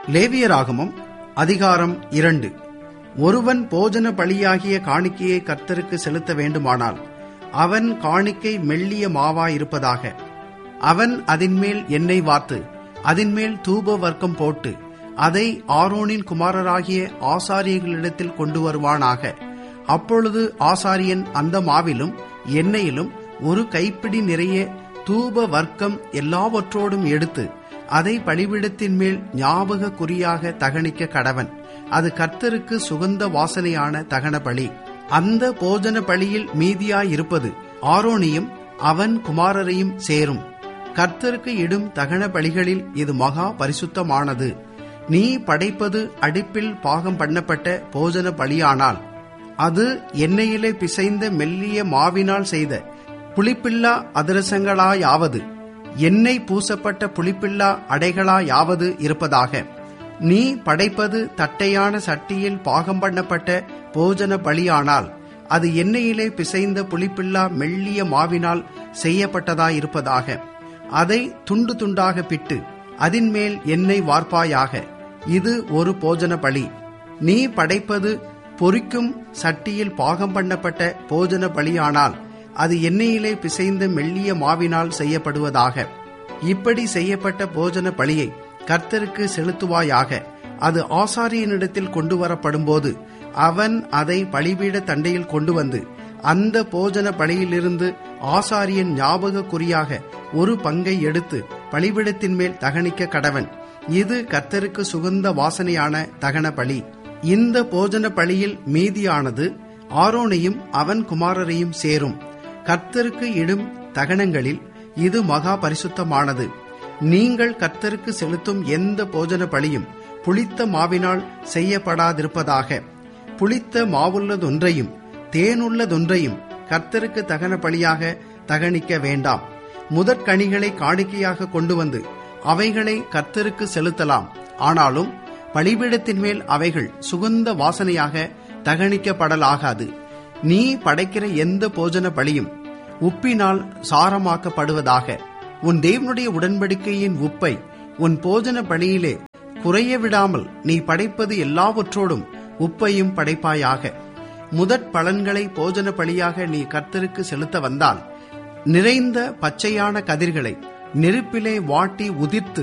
லேவியராகமம் அதிகாரம் இரண்டு ஒருவன் போஜன பலியாகிய காணிக்கையை கர்த்தருக்கு செலுத்த வேண்டுமானால் அவன் காணிக்கை மெல்லிய மாவாயிருப்பதாக அவன் அதின்மேல் எண்ணெய் வார்த்து அதின்மேல் தூப வர்க்கம் போட்டு அதை ஆரோனின் குமாரராகிய ஆசாரியர்களிடத்தில் கொண்டு வருவானாக அப்பொழுது ஆசாரியன் அந்த மாவிலும் எண்ணெயிலும் ஒரு கைப்பிடி நிறைய தூப வர்க்கம் எல்லாவற்றோடும் எடுத்து அதை பலிபீடத்தின் மேல் ஞாபக குறியாக தகனிக்க கடவன் அது கர்த்தருக்கு சுகந்த வாசனையான தகன பலி அந்த போஜன பலியில் மீதியாயிருப்பது ஆரோனியும் அவன் குமாரரையும் சேரும் கர்த்தருக்கு இடும் தகன பலிகளில் இது மகா பரிசுத்தமானது நீ படைப்பது அடுப்பில் பாகம் பண்ணப்பட்ட போஜன பலியானால் அது எண்ணெயிலே பிசைந்த மெல்லிய மாவினால் செய்த புளிப்பில்லா அதிரசங்களாயாவது எண்ணெய் பூசப்பட்ட புளிப்பில்லா அடைகளாயாவது இருப்பதாக நீ படைப்பது தட்டையான சட்டியில் பாகம் பண்ணப்பட்ட போஜன பலியானால் அது எண்ணெயிலே பிசைந்த புளிப்பில்லா மெல்லிய மாவினால் செய்யப்பட்டதாயிருப்பதாக அதை துண்டு துண்டாக பிட்டு அதின்மேல் எண்ணெய் வார்ப்பாயாக இது ஒரு போஜன பலி நீ படைப்பது பொறிக்கும் சட்டியில் பாகம் பண்ணப்பட்ட போஜன பலியானால் அது எண்ணெயிலே பிசைந்த மெல்லிய மாவினால் செய்யப்படுவதாக இப்படி செய்யப்பட்ட போஜன பலியை கர்த்தருக்கு செலுத்துவாயாக அது ஆசாரியனிடத்தில் கொண்டு வரப்படும்போது அவன் அதை பலிபீட தண்டையில் கொண்டு வந்து அந்த போஜன பலியிலிருந்து ஆசாரியன் ஞாபக குறியாக ஒரு பங்கை எடுத்து பலிபீடத்தின் மேல் தகனிக்க கடவன் இது கர்த்தருக்கு சுகந்த வாசனையான தகன பலி இந்த போஜன பலியில் மீதியானது ஆரோனையும் அவன் குமாரரையும் சேரும் கர்த்தருக்கு இடும் தகனங்களில் இது மகா பரிசுத்தமானது நீங்கள் கர்த்தருக்கு செலுத்தும் எந்த போஜன பலியும் புளித்த மாவினால் செய்யப்படாதிருப்பதாக புளித்த மாவுள்ளதொன்றையும் தேனுள்ளதொன்றையும் கர்த்தருக்கு தகன பலியாக தகனிக்க வேண்டாம் முதற்கனிகளை காணிக்கையாக கொண்டு வந்து அவைகளை கர்த்தருக்கு செலுத்தலாம் ஆனாலும் பலிபீடத்தின் மேல் அவைகள் சுகந்த வாசனையாக தகனிக்கப்படலாகாது நீ படைக்கிற எந்த போஜன பலியும் உப்பினால் சாரமாக்கப்படுவதாக உன் தேவனுடைய உடன்படிக்கையின் உப்பை உன் போஜன பலியிலே குறைய விடாமல் நீ படைப்பது எல்லாவற்றோடும் உப்பையும் படைப்பாயாக முதற் பலன்களை போஜன பலியாக நீ கர்த்தருக்கு செலுத்த வந்தால் நிறைந்த பச்சையான கதிர்களை நெருப்பிலே வாட்டி உதிர்த்து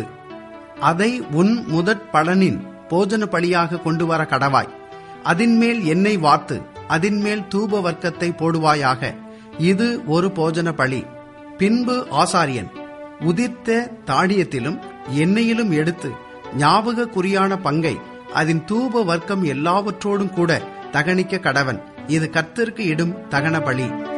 அதை உன் முதற் பலனின் போஜன பலியாக கொண்டு வர கடவாய் அதின்மேல் எண்ணெய் வார்த்து அதின்மேல் தூப வர்க்கத்தை போடுவாயாக இது ஒரு போஜன பலி பின்பு ஆசாரியன் உதிர்த்த தாடியத்திலும் எண்ணெயிலும் எடுத்து ஞாபக குறியான பங்கை அதன் தூப வர்க்கம் எல்லாவற்றோடும் கூட தகனிக்க கடவன் இது கர்த்தருக்கு இடும் தகன பலி